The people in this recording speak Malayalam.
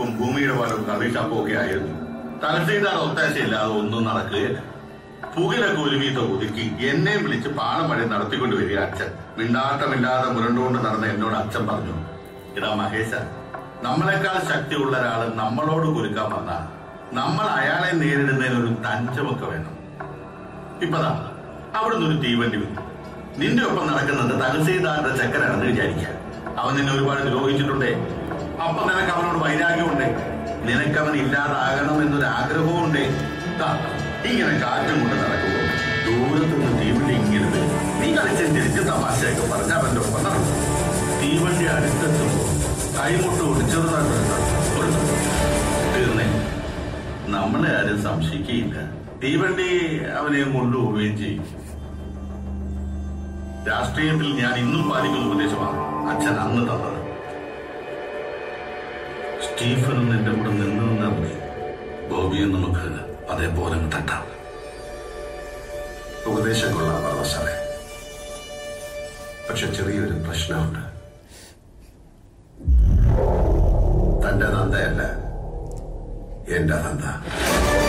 വെപ്പും ഭൂമിയുടെ പാലും കറിഷപ്പും ഒക്കെ ആയിരുന്നു തഹസീൽദാർ ഒത്താശയില്ലാതെ ഒന്നും നടക്കുകയില്ല പുകയിലൊക്കെ ഒരുമീത്ത ഒതുക്കി എന്നെ വിളിച്ച് പാളമഴ നടത്തിക്കൊണ്ട് വരിക അച്ഛൻ മിണ്ടാട്ടമില്ലാതെ മുരണ്ടുകൊണ്ട് നടന്ന എന്നോട് അച്ഛൻ പറഞ്ഞു ഇതാ മഹേശ നമ്മളെക്കാൾ ശക്തിയുള്ള ഒരാള് നമ്മളോട് കുരുക്കാൻ വന്നാൽ നമ്മൾ അയാളെ നേരിടുന്നതിന് ഒരു തഞ്ചമൊക്കെ വേണം ഇപ്പതാ അവിടുന്ന് ഒരു തീവണ്ടി വന്നു നിന്റെ ഒപ്പം നടക്കുന്നത് തഹസീൽദാറിന്റെ ചക്കരാണെന്ന് വിചാരിക്കാം അവൻ നിന്നെ ഒരുപാട് ദ്രോഹിച്ചിട്ടുണ്ടേ അപ്പൊ നിനക്ക് അവനോട് വൈരാഗ്യമുണ്ടേ നിനക്ക് അവൻ ഇല്ലാതാകണം എന്നൊരു ആഗ്രഹവുമുണ്ടേ ദാ, ഇങ്ങനെ കാറ്റും കൊണ്ട് നടക്കുമ്പോ ദൂരത്തുനിന്ന് തീവണ്ടി ഇങ്ങനെ വരും. നീ കളിച്ചനുസരിച്ച് തമാശയൊക്കെ പറഞ്ഞ് അവന്റെ ഒപ്പം നടക്കും തീവണ്ടി അടുത്തെത്തുമ്പോ കൈമുട്ട് ഒടിച്ചെറുതായിട്ട് തീർന്നേ നമ്മളെ ആരും സംശയിക്കുകയില്ല തീവണ്ടി അവനെ കൊണ്ടുപോവുകയും ചെയ്യും രാഷ്ട്രീയത്തിൽ ഞാൻ ഇന്നും പാലിക്കുന്ന ഉപദേശമാണ് അച്ഛൻ അന്ന് തന്നത് സ്റ്റീഫനും എന്റെ കൂടെ നിന്ന് നിന്നാ മതി ബോബിയെ നമുക്ക് അതേപോലെ അങ്ങ് തട്ടാം ഉപദേശം കൊള്ളാം പറഞ്ഞ സാറേ പക്ഷെ ചെറിയൊരു പ്രശ്നമുണ്ട് തന്റെ തന്തയല്ല എന്റെ തന്ത